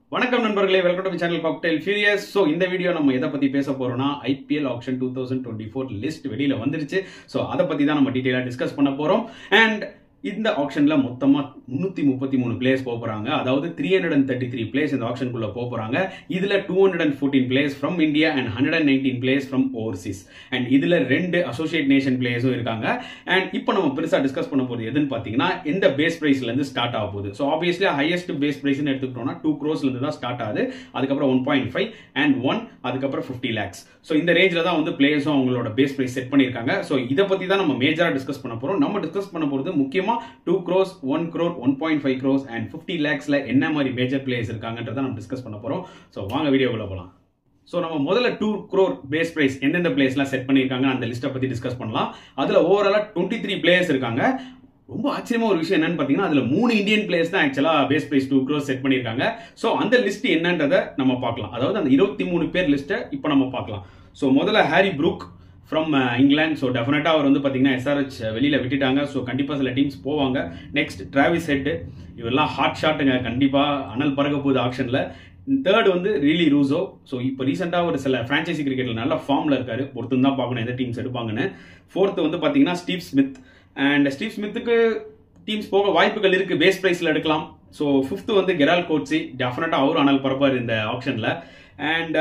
வணக்கம் நண்பர்களே welcome to channel Cocktail Furious so இந்த வீடியோ நம்ம எதை பற்றி பேச போறோம்னா IPL auction two thousand twenty four list வெளியில் வந்துருச்சு ஸோ அதை பற்றி தான் நம்ம டீட்டெயிலாக டிஸ்கஸ் பண்ண போகிறோம் அண்ட் இந்த ஆப்ஷனில் மொத்தமாக முந்நூற்றி முப்பத்தி மூணு பிளேஸ் போக போகிறாங்க அதாவது three hundred and thirty three players இந்த ஆப்ஷனுக்குள்ளே போக போகிறாங்க இதில் two hundred and fourteen players from India and hundred and nineteen players from overseas and இதில் ரெண்டு அசோசியேட் நேஷன் பிளேயர்ஸும் இருக்காங்க அண்ட் இப்போ நம்ம பெருசாக டிஸ்கஸ் பண்ண போகிறது எதுன்னு பார்த்தீங்கன்னா எந்த பேஸ் ப்ரைஸ்லேருந்து ஸ்டார்ட் ஆக போகுது ஸோ ஆப்வியஸ்லி ஹையஸ்ட் பேஸ் ப்ரைஸ்னு எடுத்துக்கிட்டோம்னா டூ க்ரோஸ்லேருந்து தான் ஸ்டார்ட் ஆகுது அதுக்கப்புறம் one point five and one அதுக்கப்புறம் ஃபிஃப்டி லேக்ஸ் ஸோ இந்த ரேஞ்சில் தான் வந்து பிளேயர்ஸும் அவங்களோட பேஸ் ப்ரைஸ் செட் பண்ணியிருக்காங்க ஸோ இதை பற்றி தான் நம்ம மேஜராக டிஸ்கஸ் பண்ண போகிறோம் நம்ம டிஸ்கஸ் பண்ண போகிறது முக்கியமாக two crores one crore one point five crores and fifty லேக்ஸில் என்ன மாதிரி மேஜர் பிளேயர்ஸ் இருக்காங்கன்றதை நம்ம டிஸ்கஸ் பண்ண போகிறோம் ஸோ வாங்க வீடியோக்குள்ள போகலாம் ஸோ நம்ம முதல்ல டூ க்ரோர் பேஸ் ப்ரைஸ் எந்தெந்த பிளேஸ்லாம் செட் பண்ணியிருக்காங்க அந்த லிஸ்ட்டை பற்றி டிஸ்கஸ் பண்ணலாம் அதில் ஓவராலாக டுவெண்ட்டி த்ரீ பிளேயர்ஸ் இருக்காங்க ரொம்ப ஆச்சரியமா ஒரு விஷயம் என்னன்னு பார்த்தீங்கன்னா அதில் மூணு இந்தியன் பிளேயர்ஸ் தான் ஆக்சுவலாக base price two crores set பண்ணியிருக்காங்க ஸோ அந்த லிஸ்ட் என்னன்றதை நம்ம பார்க்கலாம் அதாவது அந்த இருபத்தி மூணு பேர் லிஸ்ட்டை இப்போ நம்ம பார்க்கலாம் ஸோ முதல்ல Harry Brook from England so டெஃபினட்டாக அவர் வந்து பார்த்தீங்கன்னா எஸ்ஆர்ஹெச் வெளியில் விட்டுட்டாங்க ஸோ கண்டிப்பாக சில டீம்ஸ் போவாங்க நெக்ஸ்ட் டிராவிஸ் ஹெட் இவரெல்லாம் ஹாட் ஷாட்டுங்க கண்டிப்பாக அனல் பறக்க போகுது ஆப்ஷனில் தேர்ட் வந்து ரீலி ரூசோ ஸோ இப்போ ரீசெண்டாக ஒரு சில ஃப்ரான்ச்சைசி கிரிக்கெட்டில் நல்ல ஃபார்மில் இருக்காரு பொறுத்து தான் பார்க்கணும் எந்த டீம்ஸ் எடுப்பாங்கன்னு ஃபோர்த்து வந்து பார்த்தீங்கன்னா ஸ்டீவ் ஸ்மித் அண்ட் ஸ்டீவ் ஸ்மித்துக்கு டீம்ஸ் போக வாய்ப்புகள் இருக்குது பேஸ் ப்ரைஸில் எடுக்கலாம் ஸோ ஃபிஃப்த்து வந்து கெரால் கோட்ஸி டெஃபினட்டாக அவரும் அனல் பரப்பார் இந்த ஆப்ஷனில் அண்ட்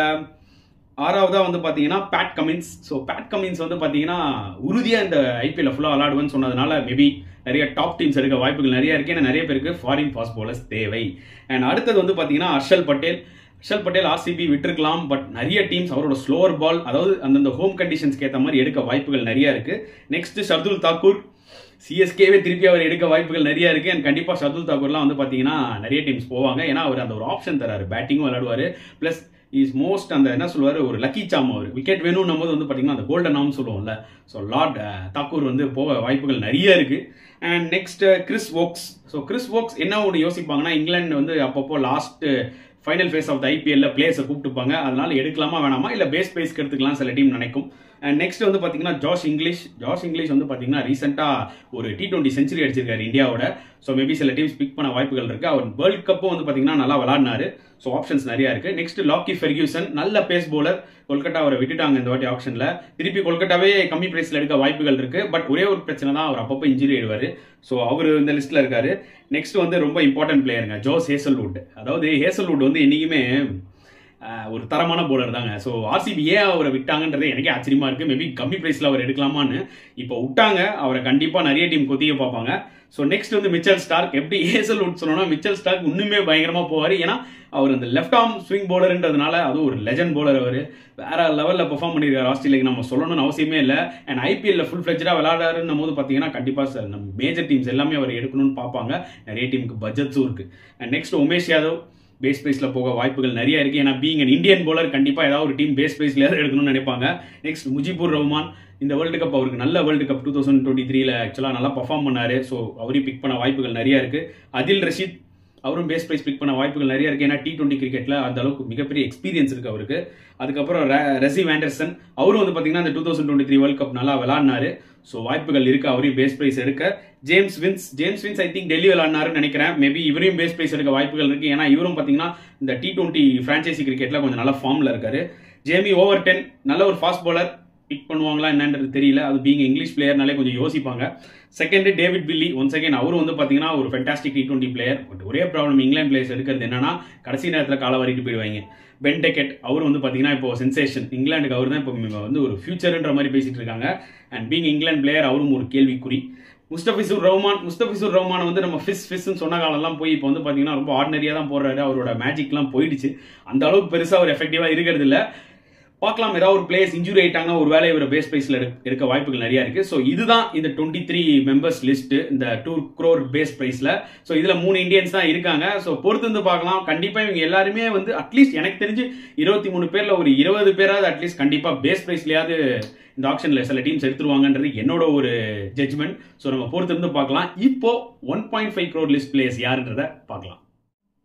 ஆறாவதாக வந்து பார்த்தீங்கன்னா Pat Cummins so Pat Cummins வந்து பார்த்தீங்கன்னா உறுதியாக இந்த ஐபிஎல் ஃபுல்லாக விளாடுவேன்னு சொன்னதுனால மேபி நிறைய டாப் டீம்ஸ் எடுக்க வாய்ப்புகள் நிறைய இருக்கு ஏன்னா நிறைய பேருக்கு ஃபாரின் ஃபாஸ்ட் பவுலர்ஸ் தேவை அண்ட் அடுத்தது வந்து பார்த்தீங்கன்னா ஹர்ஷல் பட்டேல் ஹர்ஷல் பட்டேல் ஆர்சிபி விட்டுருக்கலாம் பட் நிறைய டீம்ஸ் அவரோட ஸ்லோவர் பால் அதாவது அந்தந்த ஹோம் கண்டிஷன்ஸ்க்கு ஏற்ற மாதிரி எடுக்க வாய்ப்புகள் நிறைய இருக்கு நெக்ஸ்ட் ஷர்துல் தாக்கூர் சிஎஸ்கேவே திருப்பி அவர் எடுக்க வாய்ப்புகள் நிறைய இருக்கு அண்ட் கண்டிப்பாக ஷர்துல் தாக்கூர்லாம் வந்து பார்த்தீங்கன்னா நிறைய டீம்ஸ் போவாங்க ஏன்னா அவர் அந்த ஒரு ஆப்ஷன் தராரு பேட்டிங்கும் விளையாடுவார் ப்ளஸ் இஸ் மோஸ்ட் அந்த என்ன சொல்லுவார் ஒரு லக்கி சாம் அவர் விக்கெட் வேணும்னும் போது வந்து பார்த்தீங்கன்னா அந்த கோல்டன் ஆம் சொல்லுவோம்ல ஸோ லார்ட் தாக்கூர் வந்து போக வாய்ப்புகள் நிறைய இருக்கு and next Chris Woakes so Chris Woakes என்ன ஒன்று யோசிப்பாங்கன்னா இங்கிலாந்து வந்து அப்பப்போ last final phase of the ஐபிஎல்ல பிளேயர்ஸை கூப்பிட்டுப்பாங்க அதனால எடுக்கலாமா வேணாமா இல்லை பேஸ் பேஸ்க்கு எடுத்துக்கலாம் சில டீம் நினைக்கும் அண்ட் நெக்ஸ்ட் வந்து பார்த்தீங்கன்னா ஜாஷ் இங்கிலீஷ் ஜாஷ் இங்கிலீஷ் வந்து பார்த்தீங்கன்னா ரீசெண்டாக ஒரு டி டுவெண்ட்டி செஞ்சுரி அடிச்சிருக்காரு இந்தியாவோட ஸோ மேபி சில டீம்ஸ் பிக் பண்ண வாய்ப்புகள் இருக்கு அவர் வேர்ல்ட் கப்பும் வந்து பார்த்தீங்கன்னா நல்லா விளாடினாரு ஸோ ஆப்ஷன்ஸ் நிறைய இருக்கு நெக்ஸ்ட் லாக்கி ஃபெர்கியூசன் நல்ல பேஸ் போலர் கொல்கட்டா அவரை விட்டுட்டாங்க இந்த வாட்டி ஆப்ஷன்ல திருப்பி கொல்கட்டாவே கம்மி பிரைஸ்ல எடுக்க வாய்ப்புகள் இருக்கு பட் ஒரே ஒரு பிரச்சனை தான் அவர் அப்பப்போ இன்ஜுரி ஆயிடுவாரு ஸோ அவர் இந்த லிஸ்ட்ல இருக்காரு நெக்ஸ்ட் வந்து ரொம்ப இம்பார்ட்டன்ட் பிளேயருங்க ஜோஸ் ஹேசல்வுட் அதாவது ஹேசல்வுட் வந்து என்னைக்குமே ஒரு தரமான போலர் தாங்க ஸோ ஆர்சிபி ஏன் அவரை விட்டாங்கன்றது எனக்கே ஆச்சரியமா இருக்கு மேபி கம்மி பிரைஸ்ல அவர் எடுக்கலாமான்னு இப்போ விட்டாங்க அவரை கண்டிப்பா நிறைய டீம் கொத்திக்க பார்ப்பாங்க ஸோ நெக்ஸ்ட் வந்து மிச்சல் ஸ்டார்க் எப்படி ஏசல் உட் சொன்னோம்னா மிச்சல் ஸ்டார்க் இன்னுமே பயங்கரமா போவார் ஏன்னா அவர் அந்த லெஃப்ட் ஆர்ம் ஸ்விங் போலர்ன்றதுனால அதுவும் ஒரு லெஜண்ட் போலர் அவர் வேற லெவலில் பெர்ஃபார்ம் பண்ணியிருக்காரு ஆஸ்திரேலியாக்கு நம்ம சொல்லணும்னு அவசியமே இல்லை அண்ட் ஐபிஎல்ல ஃபுல் ஃபிளெஜாக விளையாடாருன்னும் போது பார்த்தீங்கன்னா கண்டிப்பாக சார் நம்ம மேஜர் டீம்ஸ் எல்லாமே அவர் எடுக்கணும்னு பார்ப்பாங்க நிறைய டீமுக்கு பட்ஜெட்ஸும் இருக்கு and next Umesh Yadav base பேஸில் போக வாய்ப்புகள் நிறைய இருக்கு ஏன்னா பீங் அன் இந்தியன் போலர் கண்டிப்பாக ஏதாவது ஒரு டீம் பேஸ் பேஸ்ல எடுக்கணும்னு நினைப்பாங்க நெக்ஸ்ட் முஜிபுர் ரஹ்மான் இந்த வேர்ல்டு கப் அவருக்கு நல்ல world cup two thousand twenty த்ரீல ஆக்சுவலாக நல்லா பர்ஃபார்ம் பண்ணாரு ஸோ அவரையும் பிக் பண்ண வாய்ப்புகள் நிறைய இருக்கு அதில் ரஷீத் அவரும் பேஸ் ப்ரைஸ் பிக் பண்ண வாய்ப்புகள் நிறைய இருக்கு ஏன்னா டி டுவெண்ட்டி கிரிக்கெட்ல அந்த அளவுக்கு மிகப்பெரிய எக்ஸ்பீரியன்ஸ் இருக்கு அவருக்கு அதுக்கப்புறம் ரெசி வேண்டர்சன் அவரும் வந்து பார்த்தீங்கன்னா அந்த two thousand twenty three world cup நல்லா விளாட்னாரு ஸோ வாய்ப்புகள் இருக்கு அவரையும் பேஸ் ப்ரைஸ் எடுக்க James Vince James Vince I think Delhi விளாட்னாருன்னு நினைக்கிறேன் மேபி இவரையும் பேஸ் ப்ரைஸ் எடுக்க வாய்ப்புகள் இருக்கு ஏன்னா இவரும் பார்த்தீங்கன்னா இந்த டி டுவெண்ட்டி ஃப்ரான்ச்சைசி கிரிக்கெட்ல கொஞ்சம் நல்ல ஃபார்ம்ல இருக்காரு ஜேமி ஓவர் டென் நல்ல ஒரு ஃபாஸ்ட் பாலர் பிக் பண்ணுவாங்களா என்னன்றது தெரியல அது பீங் இங்கிலீஷ் பிளேயர்னாலே கொஞ்சம் யோசிப்பாங்க second David Willey one second அவரும் வந்து பார்த்தீங்கன்னா ஒரு fantastic T twenty player but ஒரே ப்ராப்ளம் இங்கிலாந்து பிளேயர்ஸ் எடுக்கிறது என்னன்னா கடைசி நேரத்தில் கால வரைக்கும் போயிடுவாங்க பென் டெக்கெட் அவர் வந்து பார்த்தீங்கன்னா இப்போ சென்சேஷன் இங்கிலாந்துக்கு அவர் தான் இப்போ வந்து ஒரு ஃபியூச்சர்ன்ற மாதிரி பேசிட்டு இருக்காங்க அண்ட் பீங் இங்கிலாந்து பிளேயர் அவரும் ஒரு கேள்விக்குறி முஸ்தபிசூர் ரஹ்மான் முஸ்தபிசூர் ரஹ்மான் வந்து நம்ம ஃபிஸ் ஃபிஸ்ன்னு சொன்ன காலம்லாம் போய் இப்போ வந்து பார்த்தீங்கன்னா ரொம்ப ஆர்டினரியாக தான் போடுறாரு அவரோட மேஜிக்லாம் போயிடுச்சு அந்த அளவுக்கு பெருசாக அவர் எஃபெக்டிவாக இருக்கிறது இல்லை பார்க்கலாம் ஏதாவது ஒரு பிளேயர்ஸ் இன்ஜுரி ஆயிட்டாங்கன்னா ஒரு வேலை இவர் பேஸ் பிரைஸ்ல இருக்க வாய்ப்புகள் நிறைய இருக்கு ஸோ இதுதான் இந்த டுவெண்ட்டி த்ரீ மெம்பர்ஸ் லிஸ்ட் இந்த டூ க்ரோர் பேஸ் பிரைஸ்ல ஸோ இதுல மூணு இந்தியன்ஸ் தான் இருக்காங்க ஸோ பொறுத்து வந்து பார்க்கலாம் கண்டிப்பா இவங்க எல்லாருமே வந்து அட்லீஸ்ட் எனக்கு தெரிஞ்சு இருபத்தி மூணு பேர்ல ஒரு இருபது பேராவது அட்லீஸ்ட் கண்டிப்பா பேஸ் பிரைஸ்லயாவது இந்த ஆப்ஷன்ல சில டீம்ஸ் எடுத்துருவாங்கன்றது என்னோட ஒரு ஜட்ஜ்மெண்ட் ஸோ நம்ம பொறுத்து இருந்து பார்க்கலாம் இப்போ one point five crore list players யாருன்றத பார்க்கலாம்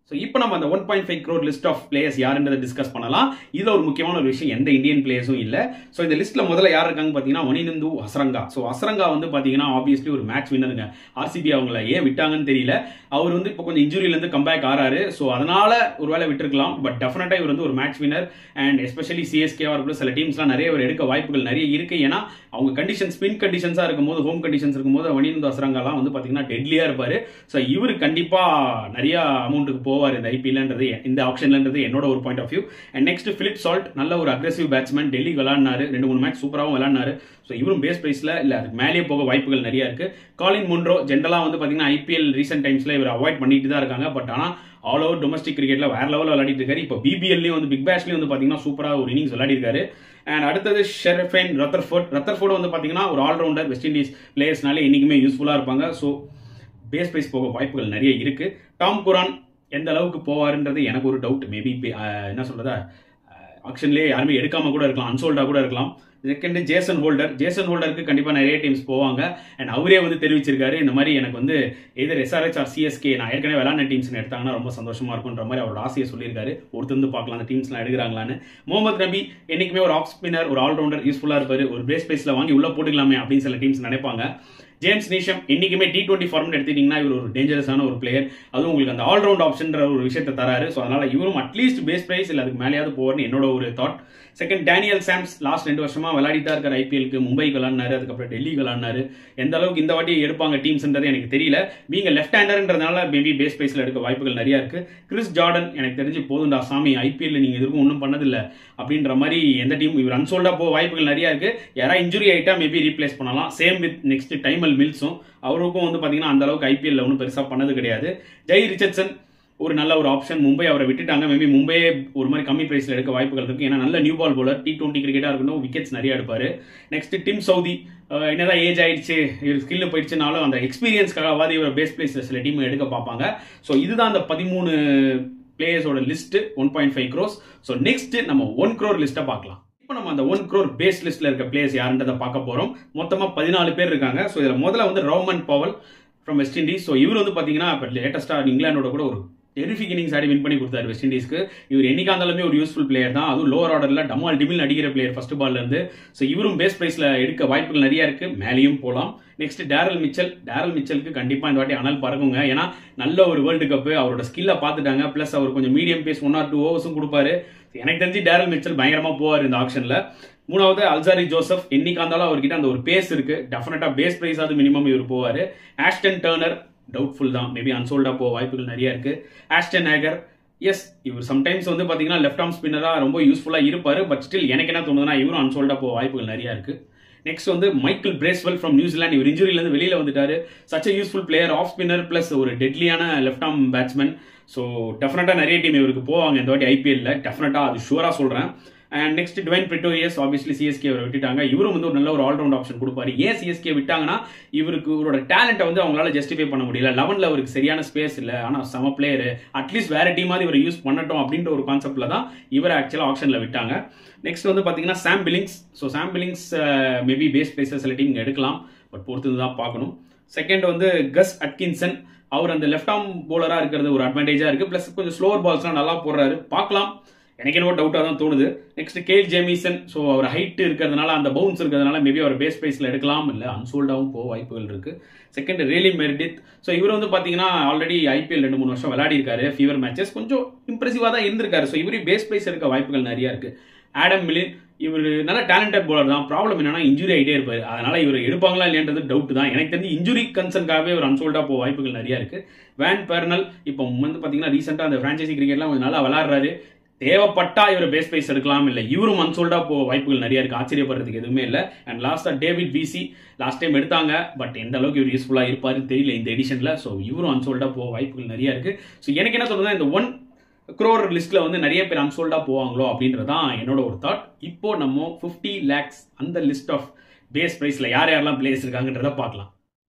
ஸோ இப்போ நம்ம அந்த one point five crore list of players யாருன்றதை டிஸ்கஸ் பண்ணலாம் இதில் ஒரு முக்கியமான ஒரு விஷயம் எந்த இந்தியன் பிளேயர்ஸும் இல்லை ஸோ இந்த லிஸ்ட்டில் முதல்ல யார் இருக்காங்க பார்த்தீங்கன்னா ஒனிநந்து அசரங்கா ஸோ அசரங்கா வந்து பார்த்தீங்கன்னா ஆப்வியஸ்லி ஒரு மேட்ச் வின்னருங்க ஆர்சிபி அவங்கள ஏன் விட்டாங்கன்னு தெரியல அவர் வந்து இப்போ கொஞ்சம் இன்ஜுரியிலேருந்து கம்பேக் ஆறாரு ஸோ அதனால ஒரு வேளை விட்டுருக்கலாம் பட் டெஃபினட்டாக இவர் வந்து ஒரு மேட்ச் வின்னர் அண்ட் எஸ்பெஷலி சிஎஸ்கேவாக இருக்கட்டும் சில டீம்ஸ்லாம் நிறைய ஒரு எடுக்க வாய்ப்புகள் நிறைய இருக்கு ஏன்னா அவங்க கண்டிஷன் ஸ்பின் கண்டிஷன்ஸாக இருக்கும்போது ஹோம் கண்டிஷன்ஸ் இருக்கும்போது வனிந்து அசரங்காலாம் வந்து பார்த்தீங்கன்னா டெட்லியாக இருப்பார் ஸோ இவர் கண்டிப்பாக நிறைய அமௌண்ட்டுக்கு போவார் இந்த ஐபிஎல்ன்றது இந்த ஆப்ஷன்லன்றது என்னோட ஒரு point of view and next Philip Salt நல்ல ஒரு அக்ரெசிவ் பேட்ஸ்மேன் டெல்லி விளாட்னாரு ரெண்டு மூணு மேட்ச் சூப்பராகவும் விளாட்னாரு ஸோ இவரும் பேஸ் பிரைஸில் இல்லை அதுக்கு மேலேயே போக வாய்ப்புகள் நிறைய இருக்கு காலின் முன்ரோ ஜென்ரலாக வந்து பார்த்தீங்கன்னா ஐபிஎல் ரீசெண்ட் டைம்ஸில் இவர் அவாய்ட் பண்ணிட்டு தான் இருக்காங்க பட் ஆனால் ஆல் ஓவர் டொமஸ்டிக் கிரிக்கெட்டில் வேற லெவலில் விளையாடிட்டு இருக்காரு இப்போ பிபிஎல்லையும் வந்து பிக் பேஷ்லையும் வந்து பார்த்தீங்கன்னா சூப்பராக ஒரு இன்னிங்ஸ் விளையாடிருக்காரு அண்ட் அடுத்தது ஷெரஃபேன் ரத்தர்ஃபோர்ட் ரத்தர்ஃபோர்டு வந்து பார்த்தீங்கன்னா ஒரு ஆல்ரவுண்டர் வெஸ்ட் இண்டீஸ் பிளேயர்ஸ்னாலே என்றைக்குமே யூஸ்ஃபுல்லாக இருப்பாங்க ஸோ பேஸ் பிரைஸ் போக வாய்ப்புகள் நிறைய இருக்கு டாம் குரான் எந்த அளவுக்கு போவாருன்றது எனக்கு ஒரு டவுட் மேபி என்ன சொல்றதா ஆக்ஷன்லேயே யாருமே எடுக்காம கூட இருக்கலாம் அன்சோல்டா கூட இருக்கலாம் செகண்ட் ஜேசன் ஹோல்டர் ஜேசன் ஹோல்டருக்கு கண்டிப்பாக நிறைய டீம்ஸ் போவாங்க அண்ட் அவரே வந்து தெரிவிச்சிருக்காரு இந்த மாதிரி எனக்கு வந்து எதிர் எஸ்ஆர்ஹெச் ஆர் சிஎஸ்கே நான் ஏற்கனவே விளாட்ன டீம்ஸ் எடுத்தாங்கன்னா ரொம்ப சந்தோஷமா இருக்குன்ற மாதிரி அவரோட ஆசையை சொல்லியிருக்காரு ஒருத்தந்து பார்க்கலாம் அந்த டீம்ஸ்லாம் எடுக்கிறாங்களான்னு முகமது நபி என்னைக்குமே ஒரு ஆஃப் ஸ்பின்னர் ஒரு ஆல்ரவுண்டர் யூஸ்ஃபுல்லாக இருப்பார் ஒரு பேஸ் பேஸில் வாங்கி உள்ள போட்டுக்கலாமே அப்படின்னு சில டீம்ஸ் நினைப்பாங்க ஜேம்ஸ் நீஷம் இன்னைக்குமே டி டுவெண்ட்டி ஃபார்மெட் எடுத்துட்டீங்கன்னா இவர் ஒரு டேஞ்சரஸான ஒரு பிளேயர் அதுவும் உங்களுக்கு அந்த ஆல்ரவுண்ட் ஆப்ஷன்ற ஒரு விஷயத்தை தராரு ஸோ அதனால இவரும் அட்லீஸ்ட் பேஸ் பிரைஸ் இல்லை அதுக்கு மேலேயாவது போவார்னு என்னோட ஒரு thought second Daniel Sams last ரெண்டு வருஷமா விளையாடிட்டா இருக்கார் ஐபிஎலுக்கு மும்பைக்கு விளாட்னாரு அதுக்கப்புறம் டெல்லிக்கு விளாட்னாரு எந்த அளவுக்கு இந்த வாட்டி எடுப்பாங்க டீம்ஸ்ன்றது எனக்கு தெரியல நீங்க லெஃப்ட் ஹேண்டர்ன்றதுனால மேபி பேஸ் பிரைஸ்ல எடுக்க வாய்ப்புகள் நிறைய இருக்கு கிறிஸ் ஜார்டன் எனக்கு தெரிஞ்சு போதும்டா சாமி ஐபிஎல் நீங்க எதுக்கும் ஒன்றும் பண்ணதில்லை அப்படின்ற மாதிரி எந்த டீம் இவர் அன்சோல்டா போக வாய்ப்புகள் நிறைய இருக்கு யாரா இன்ஜுரி ஆயிட்டா மேபி ரீப்ளேஸ் பண்ணலாம் சேம் வித் நெக்ஸ்ட் டைமல் மில்ஸும் அவருக்கும் வந்து பாத்தீங்கன்னா அந்த அளவுக்கு ஐபிஎல்ல ஒன்றும் பெருசா பண்ணது கிடையாது ஜெய் ரிச்சர்ட்சன் ஒரு நல்ல ஒரு ஆப்ஷன் மும்பை அவரை விட்டுட்டாங்க மேபி மும்பையே ஒரு மாதிரி கம்மி பிரைஸ்ல எடுக்க வாய்ப்புகள் இருக்கு ஏன்னா நல்ல new ball bowler T twenty கிரிக்கெட்டா இருக்கட்டும் விக்கெட்ஸ் நிறைய எடுப்பாரு நெக்ஸ்ட் டிம் சவுதி என்னதான் ஏஜ் ஆயிடுச்சு இவர் ஸ்கில் போயிடுச்சுனாலும் அந்த எக்ஸ்பீரியன்ஸ்க்காகவாது இவர் பேஸ் பிளேஸ்ல சில டீம் எடுக்க பார்ப்பாங்க ஸோ இதுதான் அந்த பதிமூணு பிளேயர்ஸோட list one point five crores so next நம்ம ஒன் க்ரோர் லிஸ்ட்டை பார்க்கலாம் இப்போ நம்ம அந்த ஒன் க்ரோர் பேஸ் லிஸ்ட்ல இருக்க பிளேயர்ஸ் யாருன்றதை பார்க்க போறோம் மொத்தமா பதினாலு பேர் இருக்காங்க ஸோ இதுல முதல்ல வந்து Rovman Powell from West Indies so இவர் வந்து பாத்தீங்கன்னா இப்போ லேட்டஸ்டா இங்கிலாண்டோட கூட ஒரு டெரிஃபிக் இன்னிங்ஸ் ஆடி வின் பண்ணி கொடுத்தாரு வெஸ்ட் இண்டீஸ்க்கு இவர் என்னைக்கா இருந்தாலுமே ஒரு யூஸ்ஃபுல் பிளேயர் தான் அதுவும் லோவர் ஆர்டர்ல டமால் டிமில் அடிக்கிற பிளேயர் ஃபர்ஸ்ட் பால்ல இருந்து ஸோ இவரும் பேஸ் பிரைஸ்ல எடுக்க வாய்ப்புகள் நிறைய இருக்கு மேலேயும் போகலாம் நெக்ஸ்ட் டேரல் மிச்சல் டேரல் மிச்சலுக்கு கண்டிப்பா இந்த வாட்டி அனல் பறக்குங்க ஏன்னா நல்ல ஒரு வேர்ல்டு கப் அவரோட ஸ்கில்லை பார்த்துட்டாங்க பிளஸ் அவர் கொஞ்சம் medium pace one or two ஓவர்ஸும் கொடுப்பாரு எனக்கு தெரிஞ்சு டேரல் மிச்சல் பயங்கரமா போவார் இந்த ஆப்ஷன்ல மூணாவது அல்சாரி ஜோசப் என்னைக்கா இருந்தாலும் அவர்கிட்ட அந்த ஒரு பேஸ் இருக்கு டெஃபினட்டா பேஸ் பிரைஸ் ஆகுது மினிமம் இவர் போவாரு ஆஸ்டன் டர்னர் டவுட்ஃபுல் தான் மேபி அன்சோல்டா போக வாய்ப்புகள் நிறைய இருக்கு ஆஸ்டன் ஹேகர் எஸ் இவர் சம்டைம்ஸ் வந்து பாத்தீங்கன்னா லெஃப்ட் ஆர்ம் ஸ்பின்னரா ரொம்ப யூஸ்ஃபுல்லா இருப்பாரு பட் ஸ்டில் எனக்கு என்ன தோணுதுன்னா இவரும் அன்சோல்டா போக வாய்ப்புகள் நிறைய இருக்கு நெக்ஸ்ட் வந்து மைக்கேல் பிரேஸ்வெல் ஃப்ரம் நியூசிலாந்து இவர் இன்ஜுரியில இருந்து வெளியில வந்துட்டாரு such useful player off spinner plus ஒரு டெட்லியான லெஃப்ட் ஆர்ம் பேட்ஸ்மேன் ஸோ டெஃபினட்டா நிறைய டீம் இவருக்கு போவாங்க இந்த வாட்டி ஐபிஎல்ல டெஃபினட்டா அது ஷூரா சொல்றேன் and next Dwaine Pretorius obviously CSK அவரை விட்டுட்டாங்க இவரும் வந்து ஒரு நல்ல ஒரு ஆல்ரவுண்ட் ஆப்ஷன் கொடுப்பாரு ஏன் சிஎஸ்கே விட்டாங்கன்னா இவருக்கு இவரோட டேலண்ட்டை வந்து அவங்களால ஜஸ்டிஃபை பண்ண முடியல லெவன்ல அவருக்கு சரியான ஸ்பேஸ் இல்லை ஆனால் சம பிளேயர் அட்லீஸ்ட் வேற டீமாவது இவரை யூஸ் பண்ணட்டும் அப்படின்ற ஒரு கான்செப்ட்ல தான் இவரை ஆக்சுவலாக ஆப்ஷன்ல விட்டாங்க நெக்ஸ்ட் வந்து பாத்தீங்கன்னா Sam Billings so Sam Billings maybe base places சில டீம் எடுக்கலாம் பட் பொறுத்து தான் பார்க்கணும் செகண்ட் வந்து கஸ் அட்கின்சன் அவர் அந்த லெஃப்ட் ஆர்ம் போலரா இருக்கிறது ஒரு அட்வான்டேஜா இருக்கு பிளஸ் கொஞ்சம் ஸ்லோவர் பால்ஸ்லாம் நல்லா போடுறாரு பார்க்கலாம் எனக்கு என்னவோ டவுட்டாக தான் தோணுது நெக்ஸ்ட் கேல் ஜேமிசன் ஸோ அவர் ஹைட் இருக்கிறதுனால அந்த பவுன்ஸ் இருக்கிறதுனால மேபி அவர் பேஸ் பிரைஸில் எடுக்கலாம் இல்லை அன்சோல்டாகவும் போக வாய்ப்புகள் இருக்கு செகண்ட் ரேலி மெர்டித் ஸோ இவர் வந்து பார்த்தீங்கன்னா ஆல்ரெடி ஐபிஎல் ரெண்டு மூணு வருஷம் விளையாடி இருக்காரு ஃபீவர் மேட்சஸ் கொஞ்சம் இம்ப்ரெசிவாக தான் இருந்திருக்காரு ஸோ இவரையும் பேஸ் பிரைஸ் எடுக்க வாய்ப்புகள் நிறைய இருக்கு ஆடம் மிலின் இவர் நல்ல டேலண்டட் போலர் தான் ப்ராப்ளம் என்னன்னா இன்ஜுரி ஆகிட்டே இருப்பாரு அதனால இவர் எடுப்பாங்களா இல்லைன்றது டவுட் தான் எனக்கு தெரிஞ்சு இன்ஜுரி கன்சர்ன்காகவே ஒரு அன்சோல்டா போக வாய்ப்புகள் நிறைய இருக்கு வேன் பெர்னல் இப்போ வந்து பார்த்தீங்கன்னா ரீசெண்டாக அந்த ஃப்ரான்ச்சைசி கிரிக்கெட்லாம் கொஞ்சம் நல்லா விளாடுறாரு தேவைப்பட்டா இவர் பேஸ் பிரைஸ் எடுக்கலாம் இல்லை இவரும் அன்சோல்டா போ வாய்ப்புகள் நிறைய இருக்கு ஆச்சரியப்படுறதுக்கு எதுவுமே இல்லை அண்ட் லாஸ்டா டேவிட் பிசி லாஸ்ட் டைம் எடுத்தாங்க பட் எந்த அளவுக்கு இவர் யூஸ்ஃபுல்லா இருப்பாருன்னு தெரியல இந்த எடிஷன்ல ஸோ இவரும் அன்சோல்டா போக வாய்ப்புகள் நிறைய இருக்கு ஸோ எனக்கு என்ன சொல்றதுன்னா இந்த ஒன் க்ரோர் லிஸ்ட்ல வந்து நிறைய பேர் அன்சோல்டா போவாங்களோ அப்படின்றதான் என்னோட ஒரு தாட் இப்போ நம்ம ஃபிஃப்டி லேக்ஸ் அந்த லிஸ்ட் ஆஃப் பேஸ் பிரைஸ்ல யார் யாரெல்லாம் பிளேஸ் இருக்காங்கன்றத பார்க்கலாம்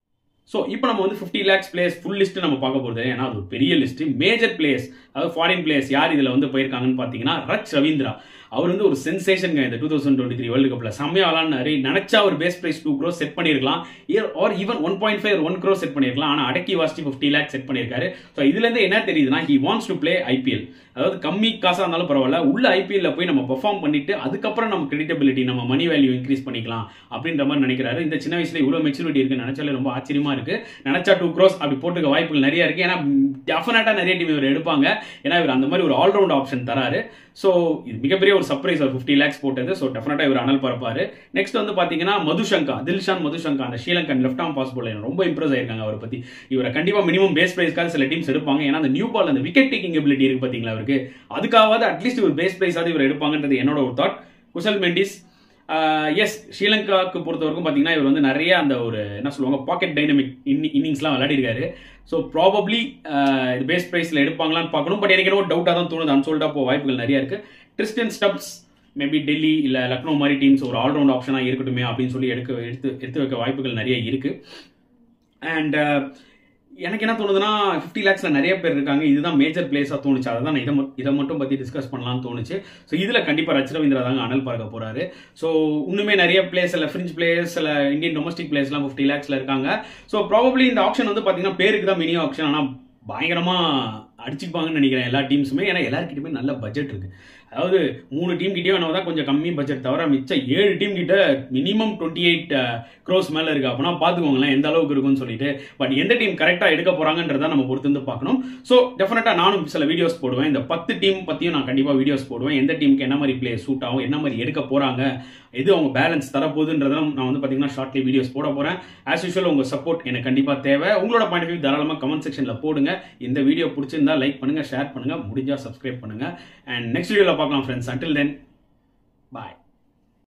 ஸோ இப்போ நம்ம வந்து fifty lakhs players full list நம்ம பார்க்க போகிறது ஏன்னா அது ஒரு பெரிய லிஸ்ட் மேஜர் பிளேயர்ஸ் அதாவது ஃபாரின் பிளேயர்ஸ் யார் இதில் வந்து போயிருக்காங்கன்னு பார்த்தீங்கன்னா ரச் ரவீந்திரா அவர் வந்து ஒரு சென்சேஷனுங்க இந்த two thousand twenty three world கப்பில் செம்மையா விளாட்னாரு நினைச்சா ஒரு base price two crore set பண்ணிருக்கலாம் or even one point five one crore set பண்ணிருக்கலாம் ஆனால் அடக்கி வாஸ்டி ஃபிஃப்டி லேக் செட் பண்ணியிருக்காரு ஸோ இதுலேருந்து என்ன தெரியுதுன்னா he wants to play IPL அதாவது கம்மி காசாக இருந்தாலும் பரவாயில்ல உள்ள ஐபிஎல்ல போய் நம்ம பெர்ஃபார்ம் பண்ணிட்டு அதுக்கப்புறம் நம்ம கிரெடிட்டபிலிட்டி நம்ம மணி வேல்யூ இன்க்ரீஸ் பண்ணிக்கலாம் அப்படின்ற மாதிரி நினைக்கிறாரு இந்த சின்ன வயசுல இவ்வளோ மெச்சூரிட்டி இருக்கு நினைச்சாலே ரொம்ப ஆச்சரியமா இருக்கு நினைச்சா டூ க்ரோஸ் அப்படி போட்டுக்க வாய்ப்புகள் நிறைய இருக்கு ஏன்னா டெஃபினட்டா நிறைய டீம் இவர் எடுப்பாங்க ஏன்னா இவர் அந்த மாதிரி ஒரு ஆல்ரவுண்ட் ஆப்ஷன் தராரு ஸோ இது மிகப்பெரிய ஒரு சர்ப்ரைஸ் ஒரு ஃபிஃப்டி லேக்ஸ் போட்டது ஸோ டெஃபினட்டா இவர் அனல் பரப்பாரு நெக்ஸ்ட் வந்து பாத்தீங்கன்னா மதுசங்கா தில்ஷான் மதுசங்கா அந்த ஸ்ரீலங்கன் லெஃப்ட் ஆம் பாஸ் போல ரொம்ப இம்ப்ரெஸ் ஆயிருக்காங்க அவரை பத்தி இவரை கண்டிப்பா மினிமம் பேஸ் பிரைஸ்க்காக சில டீம்ஸ் எடுப்பாங்க ஏன்னா அந்த நியூ பால் அந்த விக்கெட் டேக்கிங் எபிலிட்டி இருக்கு பாத்தீங்களா அவருக்கு அதுக்காவது அட்லீஸ்ட் இவர் பேஸ் பிரைஸாவது இவர் எடுப்பாங்கன்றது என்னோட ஒரு தாட் குசல் மெண்டிஸ் எஸ் ஸ்ரீலங்காவுக்கு பொறுத்த வரைக்கும் பார்த்தீங்கன்னா இவர் வந்து நிறைய அந்த ஒரு என்ன சொல்லுவாங்க பாக்கெட் டைனமிக் இன்னிங்ஸ்லாம் விளையாடிருக்காரு ஸோ ப்ராபப்ளி இது பேஸ் ப்ரைஸில் எடுப்பாங்களான்னு பார்க்கணும் பட் எனக்கு என்ன டவுட்டாக தான் தோணுது அன்சோல்டாக போக வாய்ப்புகள் நிறைய இருக்கு ட்ரிஸ்டன் ஸ்டப்ஸ் மேபி டெல்லி இல்லை லக்னோ மாதிரி டீம்ஸ் ஒரு ஆல்ரவுண்ட் ஆப்ஷனாக இருக்கட்டுமே அப்படின்னு சொல்லி எடுக்க எடுத்து எடுத்து வைக்க வாய்ப்புகள் நிறைய இருக்கு அண்ட் எனக்கு என்ன தோணுதுன்னா ஃபிஃப்டி லேக்ஸ்ல நிறைய பேர் இருக்காங்க இதுதான் மேஜர் பிளேஸாக தோணுச்சு அதை தான் இதை இதை மட்டும் பற்றி டிஸ்கஸ் பண்ணலாம்னு தோணுச்சு ஸோ இதில் கண்டிப்பாக ரச் ரவீந்திரா தாங்க அனல் பார்க்க போறாரு ஸோ இன்னுமே நிறைய பிளேஸ் இல்லை ஃப்ரிஞ்ச் பிளேயர்ஸ் இல்லை இந்தியன் டொமஸ்டிக் பிளேயர்ஸ்லாம் ஃபிஃப்டி லேக்ஸ்ல இருக்காங்க ஸோ ப்ராபப்ளி இந்த ஆப்ஷன் வந்து பார்த்தீங்கன்னா பேருக்கு தான் மினி ஆப்ஷன் ஆனால் பயங்கரமா அடிச்சுப்பாங்கன்னு நினைக்கிறேன் எல்லா டீம்ஸுமே ஏன்னா எல்லாருக்கிட்டுமே நல்ல பட்ஜெட் இருக்கு அதாவது மூணு டீம் கிட்டயும் என்ன தான் கொஞ்சம் கம்மி பட்ஜெட் தவிர மிச்சம் ஏழு டீம் கிட்ட மினிமம் டுவெண்ட்டி எயிட் க்ரோஸ் மேல இருக்கு அப்படின்னா பாத்துக்கோங்களேன் எந்த அளவுக்கு இருக்கும்னு சொல்லிட்டு பட் எந்த டீம் கரெக்டா எடுக்க போறாங்கன்றத நம்ம பொறுத்து வந்து பார்க்கணும் ஸோ டெஃபினட்டா நானும் சில வீடியோஸ் போடுவேன் இந்த பத்து டீம் பத்தியும் நான் கண்டிப்பா வீடியோஸ் போடுவேன் எந்த டீமுக்கு என்ன மாதிரி பிளே சூட் ஆகும் என்ன மாதிரி எடுக்க போறாங்க எது அவங்க பேலன்ஸ் தரப்போகுதுன்றதும் நான் வந்து பாத்தீங்கன்னா ஷார்ட்லி வீடியோஸ் போட போறேன் ஆஸ் யூஷுவல் உங்க சப்போர்ட் எனக்கு கண்டிப்பா தேவை உங்களோட பாயிண்ட் வியூ தாராளமா கமெண்ட் செக்ஷன்ல போடுங்க இந்த வீடியோ பிடிச்சிருந்தா லைக் பண்ணுங்க ஷேர் பண்ணுங்க முடிஞ்சா சப்ஸ்கிரைப் பண்ணுங்க அண்ட் நெக்ஸ்ட் வீடியோல பார்க்கலாம் ஃப்ரெண்ட்ஸ் அண்டில் தென் பாய்